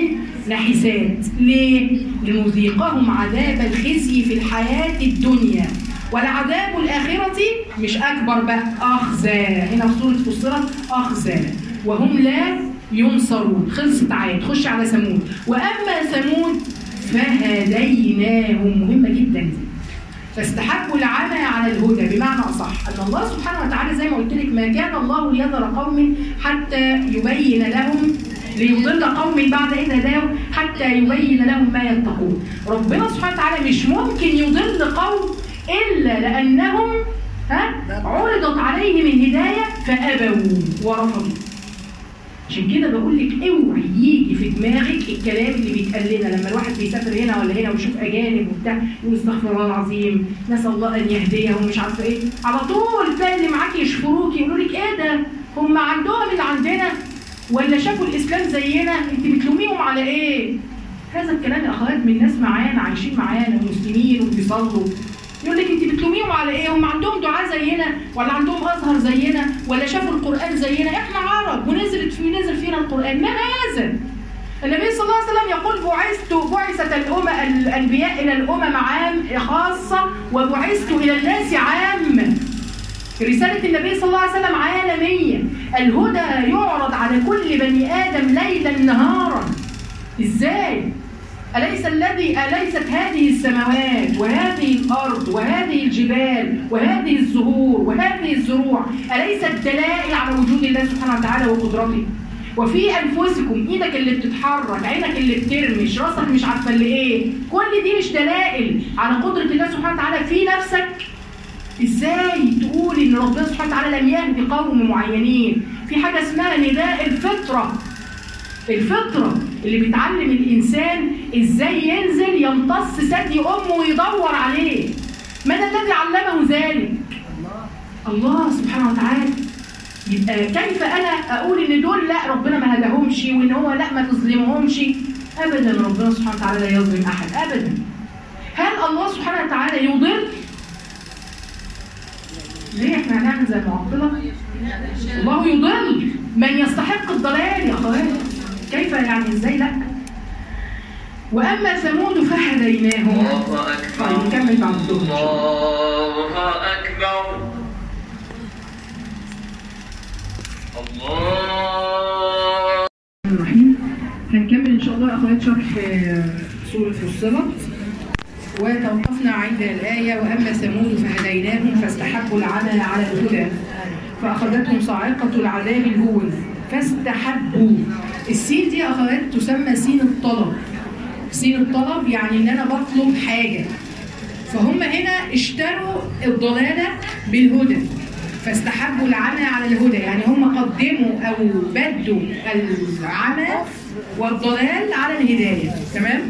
نحسات ليه؟ لنذيقهم عذاب الخزي في الحياة الدنيا والعذاب الآخرة مش أكبر بقى أخزى هنا في سورة فصلت أخزى وهم لا ينصرون خلصت عاد خش على ثمود وأما ثمود فهديناهم مهمة جدا دي فاستحبوا العمى على الهدى بمعنى اصح ان الله سبحانه وتعالى زي ما قلت لك ما كان الله ليذر قوم حتى يبين لهم ليضل قوم بعد اذ هداهم حتى يبين لهم ما يتقون ربنا سبحانه وتعالى مش ممكن يضل قوم الا لانهم ها عرضت عليهم الهدايه فابوا ورفضوا عشان كده بقول لك اوعي يجي في دماغك الكلام اللي بيتقال لنا لما الواحد بيسافر هنا ولا هنا ويشوف اجانب وبتاع يقول استغفر الله العظيم نسال الله ان يهديهم مش عارفه ايه على طول تلاقي اللي معاكي يشكروك يقولوا لك ايه ده هم عندهم اللي عندنا ولا شافوا الاسلام زينا انت بتلوميهم على ايه؟ هذا الكلام يا اخوات من ناس معانا عايشين معانا ومسلمين وبيصلوا يقول لك انت بتلوميهم على ايه؟ هم عندهم دعاء زينا ولا عندهم ازهر زينا ولا شافوا القران زينا؟ احنا عرب ونزلت في نزل فينا القران ما هذا؟ النبي صلى الله عليه وسلم يقول بعثت بعثت الأمم الأنبياء إلى الأمم عام خاصة وبعثت إلى الناس عامة رسالة النبي صلى الله عليه وسلم عالمية الهدى يعرض على كل بني آدم ليلا نهارا إزاي؟ أليس الذي أليست هذه السماوات وهذه الأرض وهذه الجبال وهذه الزهور وهذه الزروع أليست دلائل على وجود الله سبحانه وتعالى وقدرته؟ وفي أنفسكم إيدك اللي بتتحرك عينك اللي بترمش راسك مش عارفة اللي إيه كل دي مش دلائل على قدرة الله سبحانه وتعالى في نفسك ازاي تقول ان ربنا سبحانه وتعالى لم يهدي قوم معينين في حاجه اسمها نداء الفطره الفطره اللي بتعلم الانسان ازاي ينزل يمتص ثدي امه ويدور عليه من الذي علمه ذلك الله سبحانه وتعالى يبقى كيف انا اقول ان دول لا ربنا ما هداهمش وان هو لا ما تظلمهمش ابدا ربنا سبحانه وتعالى لا يظلم احد ابدا هل الله سبحانه وتعالى يضل ليه احنا هنعمل زي المعطله الله يضل من يستحق الضلال يا اخوات كيف يعني ازاي لا واما ثمود فهديناهم الله طيب أكبر نكمل بعد الظهر الله أكبر الله الرحيم هنكمل ان شاء الله يا اخوات شرح آه، سوره فصلت وتوقفنا عند الايه واما ثمود فهديناهم فاستحبوا العمى على الهدى فاخذتهم صاعقه العذاب الهون فاستحبوا السين دي يا اخوات تسمى سين الطلب سين الطلب يعني ان انا بطلب حاجه فهم هنا اشتروا الضلاله بالهدى فاستحبوا العمى على الهدى يعني هم قدموا او بدوا العمى والضلال على الهدايه تمام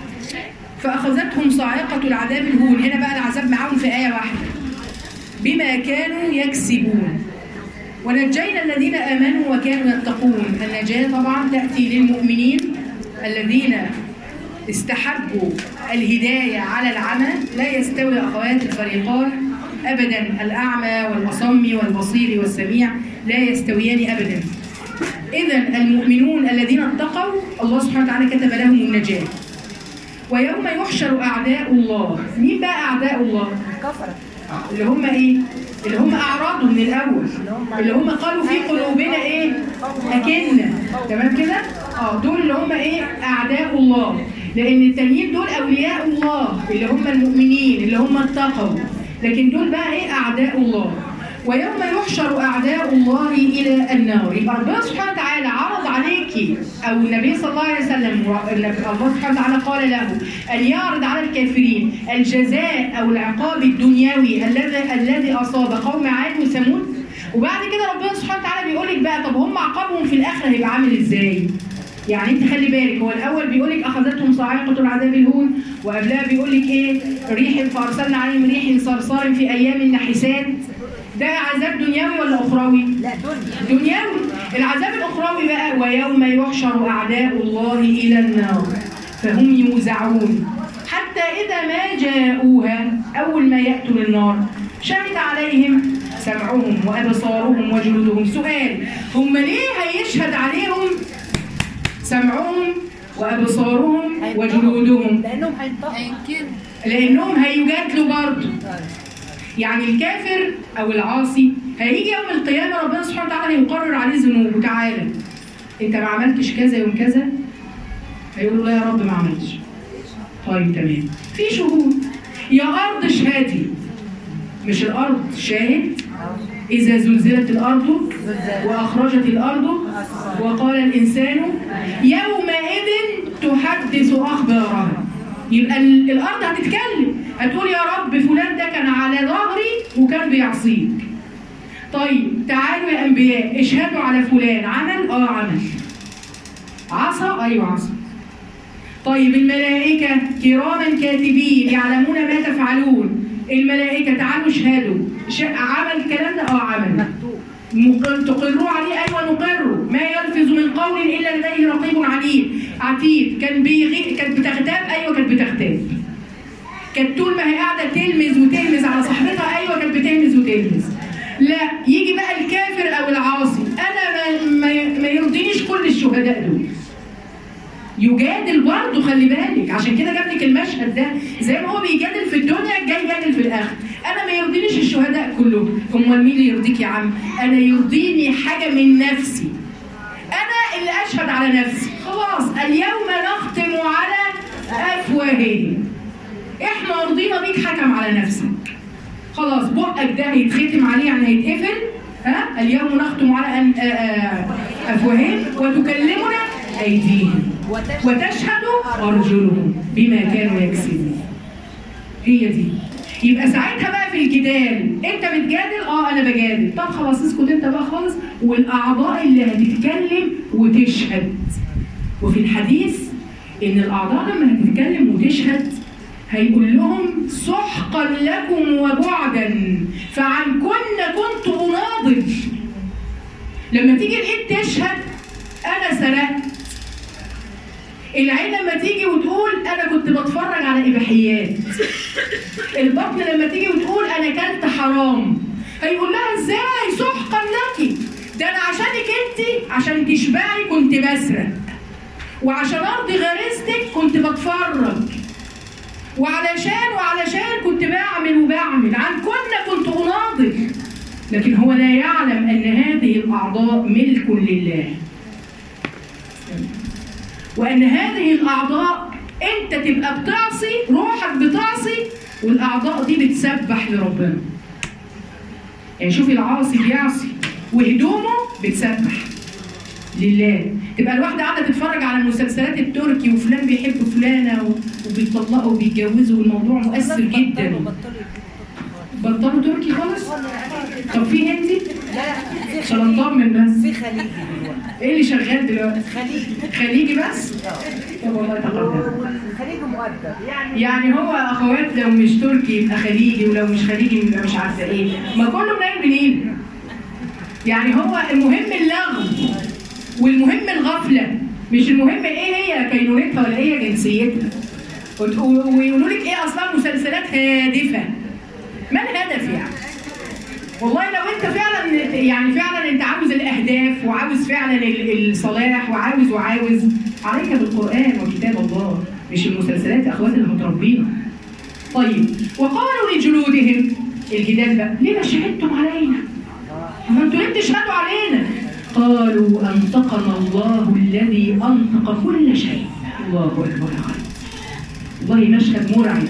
فاخذتهم صاعقه العذاب الهون هنا بقى العذاب معاهم في ايه واحده بما كانوا يكسبون ونجينا الذين امنوا وكانوا يتقون النجاه طبعا تاتي للمؤمنين الذين استحبوا الهدايه على العمى لا يستوي اخوات الفريقان ابدا الاعمى والاصم والبصير والسميع لا يستويان ابدا اذا المؤمنون الذين اتقوا الله سبحانه وتعالى كتب لهم النجاه ويوم يحشر اعداء الله مين بقى اعداء الله اللي هم ايه اللي هم اعراضوا من الاول اللي هم قالوا في قلوبنا ايه اكنه تمام كده اه دول اللي هم ايه اعداء الله لان التانيين دول اولياء الله اللي هم المؤمنين اللي هم اتقوا لكن دول بقى ايه اعداء الله ويوم يحشر اعداء الله الى النار يبقى ربنا سبحانه وتعالى عرض عليكي او النبي صلى الله عليه وسلم الله سبحانه وتعالى قال له ان يعرض على الكافرين الجزاء او العقاب الدنيوي الذي الذي اصاب قوم عاد وثمود وبعد كده ربنا سبحانه وتعالى بيقول لك بقى طب هم عقابهم في الاخره هيبقى عامل ازاي؟ يعني انت خلي بالك هو الاول بيقول لك اخذتهم صاعقه العذاب الهون وقبلها بيقول لك ايه ريح فارسلنا عليهم ريح صرصار في ايام النحسات ده عذاب دنيوي ولا اخروي؟ لا دنيا دنيوي العذاب الاخروي بقى ويوم يحشر اعداء الله الى النار فهم يوزعون حتى اذا ما جاءوها اول ما ياتوا للنار شهد عليهم سمعهم وابصارهم وجلودهم سؤال هم ليه هيشهد عليهم سمعهم وابصارهم وجلودهم لانهم هينطقوا هينكروا لانهم هيجادلوا برضه يعني الكافر او العاصي هيجي يوم القيامه ربنا سبحانه وتعالى هيقرر عليه ذنوبه تعالى انت ما عملتش كذا يوم كذا هيقول له لا يا رب ما عملتش طيب تمام في شهود يا ارض اشهدي مش الارض شاهد اذا زلزلت الارض واخرجت الارض وقال الانسان يومئذ تحدث اخبارها يبقى ال- الارض هتتكلم هتقول يا رب فلان ده كان على ظهري وكان بيعصيك طيب تعالوا يا انبياء اشهدوا على فلان عمل اه عمل عصى ايوه عصى طيب الملائكة كراما كاتبين يعلمون ما تفعلون الملائكة تعالوا اشهدوا ش- عمل الكلام ده اه عمل مق- تقروا عليه ايوه نقره ما يلفظ من قول الا لديه رقيب عتيد عتيد كان بيغي كانت بتغتاب ايوه كانت بتغتاب كانت طول ما هي قاعده تلمز وتلمز على صاحبتها ايوه كانت بتلمز وتلمز لا يجي بقى الكافر او العاصي انا ما, ما, ما يرضينيش كل الشهداء دول يجادل برضه خلي بالك عشان كده جاب لك المشهد ده زي ما هو بيجادل في الدنيا جاي يجادل في الاخره انا ما يرضينيش الشهداء كلهم امال مين اللي يرضيك يا عم انا يرضيني حاجه من نفسي انا اللي اشهد على نفسي خلاص اليوم نختم على افواههم احنا رضينا بيك حكم على نفسك خلاص بقك ده هيتختم عليه يعني هيتقفل ها اليوم نختم على أن- آه، آه، افواههم وتكلمنا ايديهم وتشهد ارجلهم بما كانوا يكسبون هي دي يبقى ساعتها بقى في الجدال انت بتجادل اه انا بجادل طب خلاص اسكت انت بقى خالص والاعضاء اللي هتتكلم وتشهد وفي الحديث ان الاعضاء لما هتتكلم وتشهد هيقول لهم سحقا لكم وبعدا فعنكن كنت اناضل لما تيجي الايد تشهد انا سرقت العين لما تيجي وتقول انا كنت بتفرج على اباحيات البطن لما تيجي وتقول انا كلت حرام هيقول لها ازاي سحقا لك ده انا عشانك انت عشان تشبعي كنت بسرق وعشان ارضي غريزتك كنت بتفرج وعلشان وعلشان كنت بعمل وبعمل عن كنا كنت اناضل لكن هو لا يعلم ان هذه الاعضاء ملك لله وان هذه الاعضاء انت تبقى بتعصي روحك بتعصي والاعضاء دي بتسبح لربنا يعني شوفي العاصي بيعصي وهدومه بتسبح لله تبقى الواحده قاعده تتفرج على المسلسلات التركي وفلان بيحب فلانه و- وبيطلقوا وبيتجوزوا والموضوع مؤثر جدا بطلوا تركي خالص طب في هندي عشان اطمن بس في خليجي دلوقتي ايه اللي شغال دلوقتي خليجي خليجي بس طب والله تقدم والخليجي مؤدب يعني يعني هو اخوات لو مش تركي يبقى خليجي ولو مش خليجي يبقى مش عارفه ايه ما كله منين منين يعني هو المهم اللغو والمهم الغفله مش المهم ايه هي كينونتها ولا ايه هي جنسيتها وت- ويقولوا لك ايه اصلا مسلسلات هادفه ما الهدف يعني والله لو انت فعلا يعني فعلا انت عاوز الاهداف وعاوز فعلا ال- الصلاح وعاوز وعاوز عليك بالقران وكتاب الله مش المسلسلات يا اخواتي اللي هتربينا طيب وقالوا لجلودهم الجدال بقى ليه ما شهدتم علينا؟ ما انتوا ليه بتشهدوا علينا؟ قالوا انطقنا الله الذي انطق كل شيء الله اكبر يا خالد والله مشهد مرعب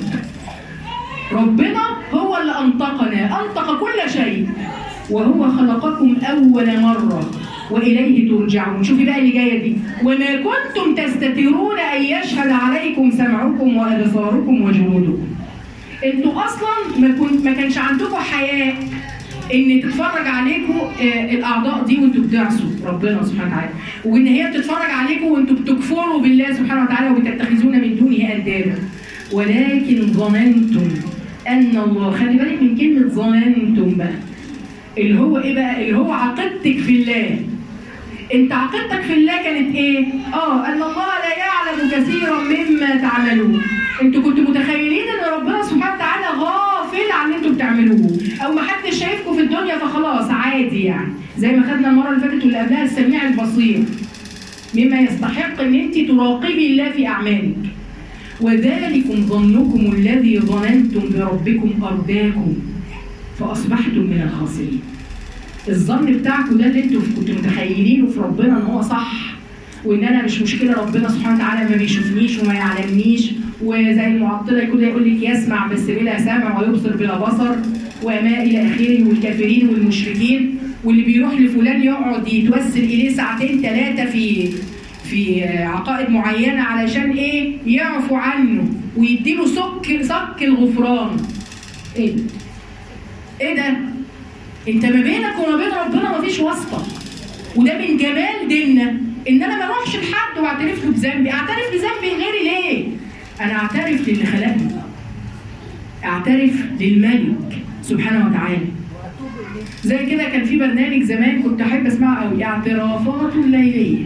ربنا هو اللي أنطقنا أنطق كل شيء وهو خلقكم أول مرة وإليه ترجعون شوفي بقى اللي جاية دي وما كنتم تستترون أن يشهد عليكم سمعكم وأبصاركم وجلودكم انتوا اصلا ما كنت ما كانش عندكم حياء ان تتفرج عليكم آه، الاعضاء دي وانتوا بتعصوا ربنا سبحانه وتعالى وان هي بتتفرج عليكم وانتوا بتكفروا بالله سبحانه وتعالى وبتتخذون من دونه اندادا ولكن ظننتم ان الله خلي بالك من كلمه ظننتم بقى اللي هو ايه بقى اللي هو عقيدتك في الله انت عقيدتك في الله كانت ايه اه ان الله لا يعلم كثيرا مما تعملون انتوا كنتوا متخيلين ان ربنا سبحانه وتعالى غافل عن اللي انتوا بتعملوه او ما حدش شايفكم في الدنيا فخلاص عادي يعني زي ما خدنا المره اللي فاتت واللي قبلها السميع البصير مما يستحق ان انت تراقبي الله في اعمالك وذلكم ظنكم الذي ظننتم بربكم ارداكم فاصبحتم من الخاسرين الظن بتاعكم ده اللي انتوا كنتوا متخيلينه في ربنا ان هو صح وان انا مش مشكله ربنا سبحانه وتعالى ما بيشوفنيش وما يعلمنيش وزي المعطله يقول يقول لك يسمع بس بلا سمع ويبصر بلا بصر وما الى اخره والكافرين والمشركين واللي بيروح لفلان يقعد يتوسل اليه ساعتين ثلاثه في في عقائد معينه علشان ايه يعفو عنه ويديله سك سك الغفران ايه ده؟ ايه ده انت ما بينك وما بين ربنا مفيش واسطه وده من جمال ديننا ان انا ما اروحش لحد واعترف له بذنبي اعترف بذنبي غيري ليه انا اعترف للي خلقني اعترف للملك سبحانه وتعالى زي كده كان في برنامج زمان كنت احب اسمعه قوي اعترافات ليليه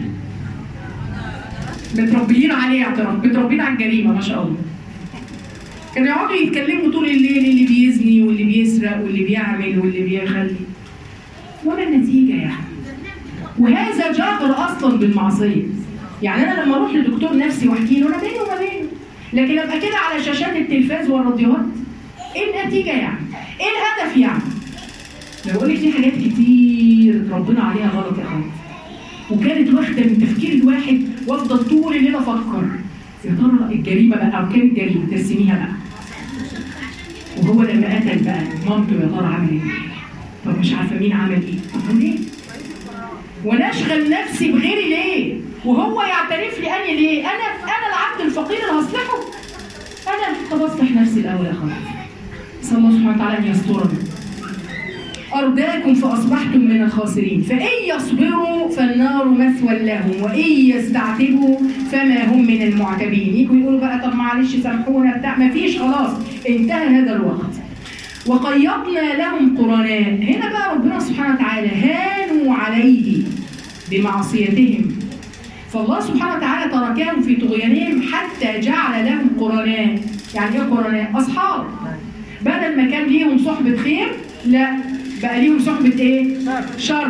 متربيين عليه اعتراف متربيين على الجريمه ما شاء الله كانوا يقعدوا يتكلموا طول الليل اللي بيزني واللي بيسرق واللي بيعمل واللي بيخلي ولا النتيجه يعني وهذا جابر اصلا بالمعصيه يعني انا لما اروح لدكتور نفسي واحكي له انا بيني وما بينه لكن ابقى كده على شاشات التلفاز والراديوهات ايه النتيجه يعني؟ ايه الهدف يعني؟ ما بقول لك في حاجات كتير ربنا عليها غلط يا اخوان وكانت واخده من تفكير الواحد وافضل طول الليل افكر يا ترى الجريمه بقى اركان الجريمه ترسميها بقى وهو لما قتل بقى مامته يا ترى عمل ايه؟ طب مش عارفه مين عمل ايه؟ طب ليه؟ وانا اشغل نفسي بغيري ليه؟ وهو يعترف لي اني ليه؟ انا انا العبد الفقير اللي هصلحه؟ انا طب اصلح نفسي الاول يا خالد. نسال الله سبحانه وتعالى ان يسترنا. أرداكم فأصبحتم من الخاسرين فإن يصبروا فالنار مثوى لهم وإن يستعتبوا فما هم من المعتبين يجوا يقولوا بقى طب معلش سامحونا بتاع ما فيش خلاص انتهى هذا الوقت وقيضنا لهم قرناء هنا بقى ربنا سبحانه وتعالى هانوا عليه بمعصيتهم فالله سبحانه وتعالى تركهم في طغيانهم حتى جعل لهم قرناء يعني ايه قرناء اصحاب بدل ما كان ليهم صحبة خير لا بقى ليهم صحبة ايه شر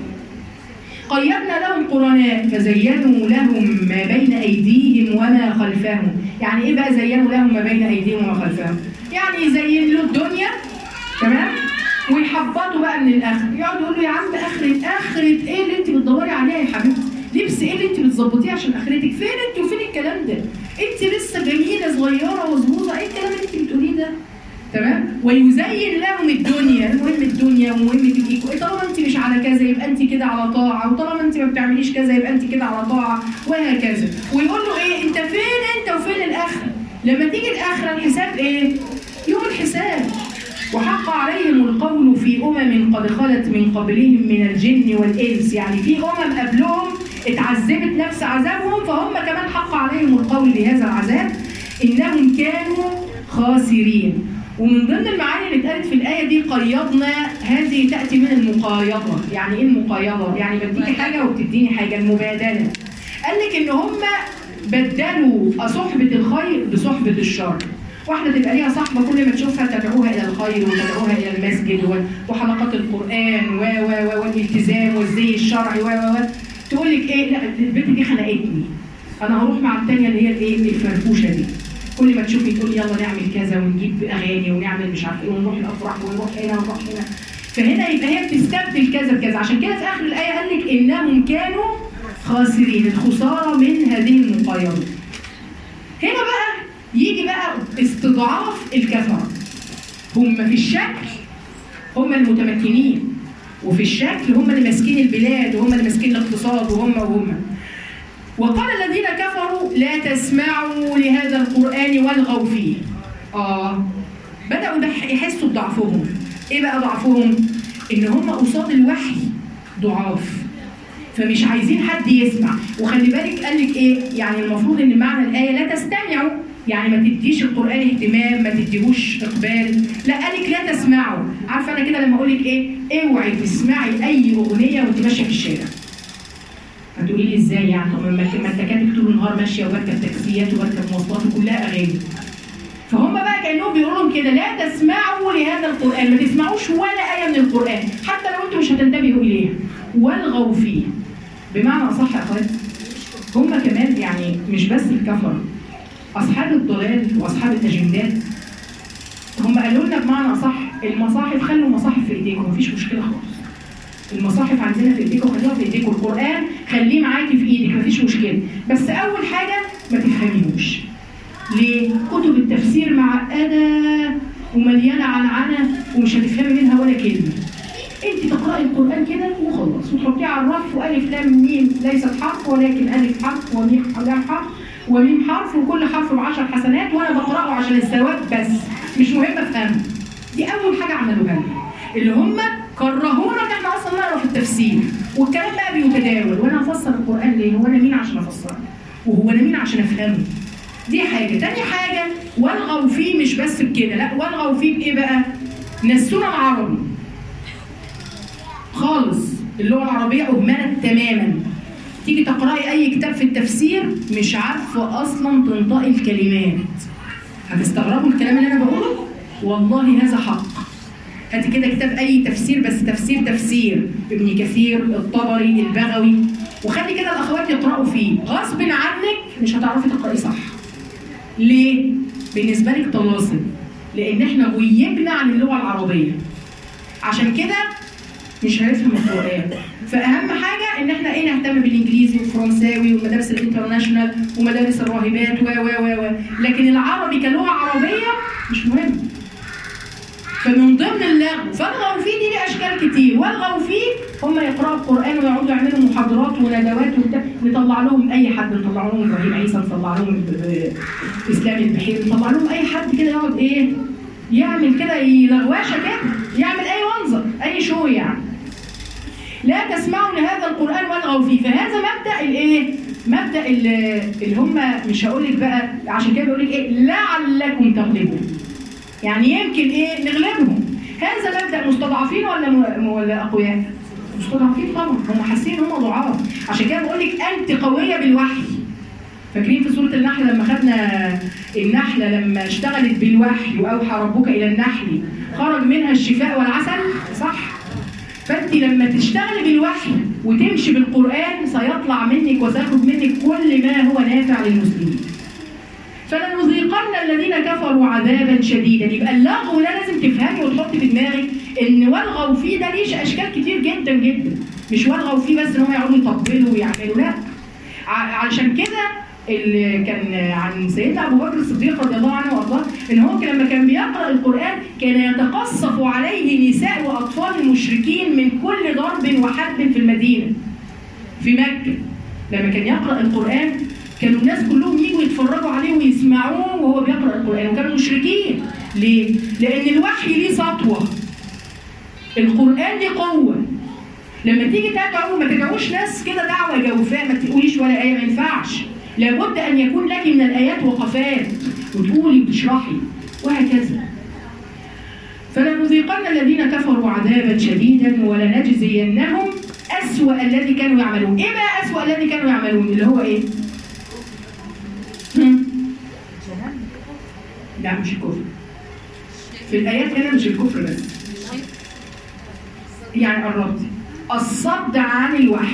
قيدنا لهم قرناء فزينوا لهم ما بين ايديهم وما خلفهم يعني ايه بقى زينوا لهم ما بين ايديهم وما خلفهم يعني يزين له الدنيا تمام ويحبطوا بقى من الاخر يقعدوا يقولوا يا عم اخرة اخرة ايه اللي انت بتدوري عليها يا حبيبتي لبس ايه اللي انت بتظبطيه عشان اخرتك فين انت وفين الكلام ده انت لسه جميله صغيره وظبوطه ايه الكلام اللي انت بتقوليه ده تمام ويزين لهم الدنيا المهم الدنيا ومهم تبقي كويس. طالما انت مش على كذا يبقى انت كده على طاعه وطالما انت ما بتعمليش كذا يبقى انت كده على طاعه وهكذا ويقول له ايه انت فين انت وفين الاخره لما تيجي الاخره الحساب ايه يوم الحساب وحق عليهم القول في امم قد خلت من قبلهم من الجن والانس يعني في امم قبلهم اتعذبت نفس عذابهم فهم كمان حق عليهم القول بهذا العذاب انهم كانوا خاسرين ومن ضمن المعاني اللي اتقالت في الآية دي قيضنا هذه تأتي من المقايضة يعني إيه المقايضة؟ يعني بديكي حاجة وبتديني حاجة المبادلة قال لك إن هم بدلوا صحبة الخير بصحبة الشر واحدة تبقى ليها صاحبة كل ما تشوفها تدعوها إلى الخير وتدعوها إلى المسجد و- وحلقات القرآن و و و والالتزام والزي الشرعي و و و تقول لك إيه لا البنت دي خنقتني أنا هروح مع التانية اللي هي الإيه الفرفوشة دي كل ما تشوفي تقول يلا نعمل كذا ونجيب اغاني ونعمل مش عارف ايه ونروح الافراح ونروح هنا ونروح هنا فهنا يبقى هي بتستبدل كذا بكذا عشان كده في اخر الايه قال لك انهم كانوا خاسرين الخساره من هذه المقايضه هنا بقى يجي بقى استضعاف الكفره هم في الشكل هم المتمكنين وفي الشكل هم اللي ماسكين البلاد وهم اللي ماسكين الاقتصاد وهم وهم وقال الذين كفروا لا تسمعوا لهذا القرآن والغوا فيه آه بدأوا بح- يحسوا بضعفهم إيه بقى ضعفهم؟ إن هم قصاد الوحي ضعاف فمش عايزين حد يسمع وخلي بالك قال لك ايه يعني المفروض ان معنى الايه لا تستمعوا يعني ما تديش القران اهتمام ما تديهوش اقبال لا قال لك لا تسمعوا عارفه انا كده لما اقول لك ايه اوعي تسمعي اي اغنيه وانت ماشيه في الشارع هتقولي لي ازاي يعني طب ما ما انت كاتب طول النهار ماشيه وبركب تاكسيات وبركب مواصلات وكلها اغاني فهم بقى كانهم بيقولوا لهم كده لا تسمعوا لهذا القران ما تسمعوش ولا ايه من القران حتى لو انتم مش هتنتبهوا اليها والغوا فيه بمعنى اصح يا اخوات هم كمان يعني مش بس الكفر اصحاب الضلال واصحاب الاجندات هم قالوا لنا بمعنى اصح المصاحف خلوا المصاحف في ايديكم مفيش مشكله خالص المصاحف عندنا في ايديكم خليها في ايديكم القران خليه معاكي في ايدك مفيش مشكله بس اول حاجه ما تفهميهوش ليه كتب التفسير معقده ومليانه عنعنه ومش هتفهمي منها ولا كلمه انت تقراي القران كده وخلاص وتحطيه على الرف والف لام ميم ليست حرف ولكن الف حرف وميم لام حرف وميم حرف وكل حرف بعشر حسنات وانا بقراه عشان الثواب بس مش مهم افهمه دي اول حاجه عملوها لنا اللي هم كرهونا ان احنا اصلا نقرا في التفسير والكلام بقى بيتداول وانا هفسر القران ليه هو انا مين عشان افسره وهو انا مين عشان افهمه دي حاجه تاني حاجه والغوا فيه مش بس بكده لا والغوا فيه بايه بقى نسونا العربي خالص اللغه العربيه اهملت تماما تيجي تقراي اي كتاب في التفسير مش عارفه اصلا تنطقي الكلمات هتستغربوا الكلام اللي انا بقوله والله هذا حق هاتي كده كتاب اي تفسير بس تفسير تفسير ابن كثير الطبري البغوي وخلي كده الاخوات يقراوا فيه غصب عنك مش هتعرفي تقراي صح ليه بالنسبه لك طلاسم لان احنا غيبنا عن اللغه العربيه عشان كده مش هنفهم القرآن فأهم حاجة إن إحنا إيه نهتم بالإنجليزي والفرنساوي والمدارس الإنترناشونال ومدارس الراهبات و و و و لكن العربي كلغة عربية مش مهم فمن ضمن اللغو فالغوا فيه دي ليه أشكال كتير والغوا فيه هم يقرأوا القرآن ويقعدوا يعملوا محاضرات وندوات وبتاع نطلع لهم أي حد نطلع لهم إبراهيم عيسى نطلع لهم ب- إسلام البحير نطلع لهم أي حد كده يقعد إيه يعمل كده يلغوشه كده يعمل أي منظر أي شو يعني لا تسمعوا لهذا القرآن والغوا فيه فهذا مبدأ الايه؟ مبدأ ال- اللي هم مش هقول لك بقى عشان كده بيقول لك ايه؟ لعلكم تغلبون. يعني يمكن ايه؟ نغلبهم. هذا مبدأ مستضعفين ولا م- ولا أقوياء؟ مستضعفين طبعا هم حاسين ان هم ضعاف عشان كده بقول لك أنت قوية بالوحي. فاكرين في سورة النحل لما خدنا النحلة لما اشتغلت بالوحي وأوحى ربك إلى النحل خرج منها الشفاء والعسل صح؟ فانت لما تشتغلي بالوحي وتمشي بالقران سيطلع منك وسيخرج منك كل ما هو نافع للمسلمين. فلنذيقن الذين كفروا عذابا شديدا يبقى اللغو ده لازم تفهمي وتحطي في دماغك ان والغوا فيه ده ليش اشكال كتير جدا جدا مش والغوا فيه بس ان هم يقعدوا يطبلوا ويعملوا لا ع- علشان كده اللي كان عن سيدنا ابو بكر الصديق رضي الله عنه وارضاه ان هو كان- لما كان بيقرا القران كان يتقصف عليه نساء واطفال المشركين من كل ضرب وحرب في المدينه في مكه لما كان يقرا القران كانوا الناس كلهم يجوا يتفرجوا عليه ويسمعوه وهو بيقرا القران وكانوا مشركين ليه؟ لان الوحي ليه سطوه القران ليه قوه لما تيجي تدعو ما تدعوش ناس كده دعوه جوفاء ما تقوليش ولا ايه ما ينفعش لابد ان يكون لك من الايات وقفات وتقولي وتشرحي وهكذا فلنذيقن الذين كفروا عذابا شديدا ولنجزينهم أسوأ الذي كانوا يعملون ايه بقى أسوأ الذي كانوا يعملون اللي هو ايه هم؟ لا مش الكفر في الآيات هنا مش الكفر بس يعني قربت الصد عن الوحي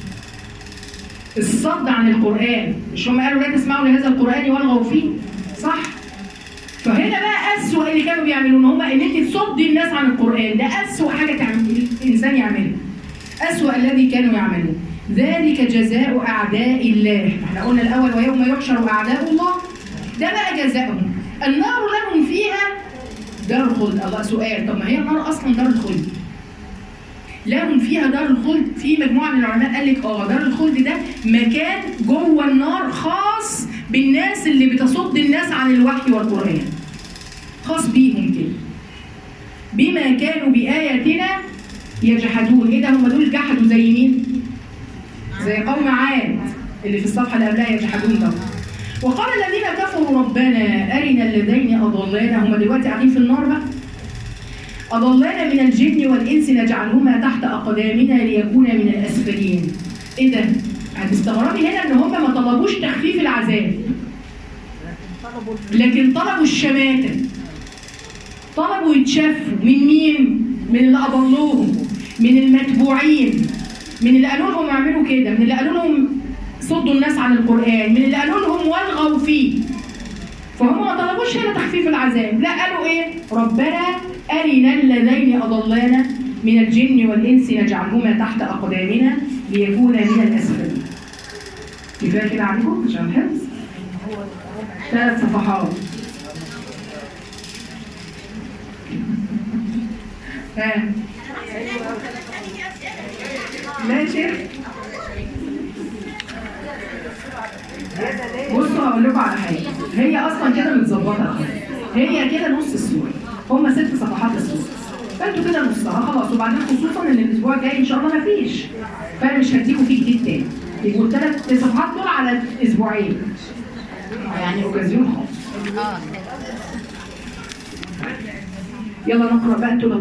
الصد عن القرآن مش هم قالوا لا تسمعوا لهذا القرآن والغوا فيه صح فهنا بقى أسوأ اللي كانوا بيعملون هم ان انت تصدي الناس عن القرآن ده أسوأ حاجة تعمل الإنسان يعملها أسوأ الذي كانوا يعملون ذلك جزاء أعداء الله احنا قلنا الأول ويوم يحشر أعداء الله ده بقى جزاؤهم النار لهم فيها دار خلد الله سؤال طب ما هي النار أصلا دار الخلد لهم فيها دار الخلد في مجموعه من العلماء قال لك اه دار الخلد ده مكان جوه النار خاص بالناس اللي بتصد الناس عن الوحي والقران خاص بيهم كده بما كانوا باياتنا يجحدون ايه ده هم دول جحدوا زي مين زي قوم عاد اللي في الصفحه اللي قبلها يجحدون ده وقال الذين كفروا ربنا ارنا الذين اضلانا هم دلوقتي قاعدين في النار بقى أضلانا من الجن والإنس نجعلهما تحت أقدامنا ليكونا من الأسفلين. إيه ده؟ هتستغربي هنا إن هم ما طلبوش تخفيف العذاب. لكن طلبوا الشماتة. طلبوا يتشافوا من مين؟ من اللي أضلوهم، من المتبوعين، من اللي قالوا لهم اعملوا كده، من اللي قالوا لهم صدوا الناس عن القرآن من اللي قالوا لهم والغوا فيه فهم ما طلبوش هنا تخفيف العذاب لا قالوا ايه ربنا أرنا اللذين أضلانا من الجن والإنس نجعلهما تحت أقدامنا ليكونا من الأسفلين كفاية كده عليكم عشان الحفظ ثلاث صفحات ها ماشي بصوا هقول لكم على حاجه هي اصلا كده متظبطه هي كده نص السوره هم ست صفحات السوره فانتوا كده نصها خلاص وبعدين خصوصا ان الاسبوع الجاي ان شاء الله مفيش فانا مش هديكوا فيه جديد تاني يبقوا الثلاث صفحات دول على اسبوعين يعني اوكازيون خالص يلا نقرا بقى انتوا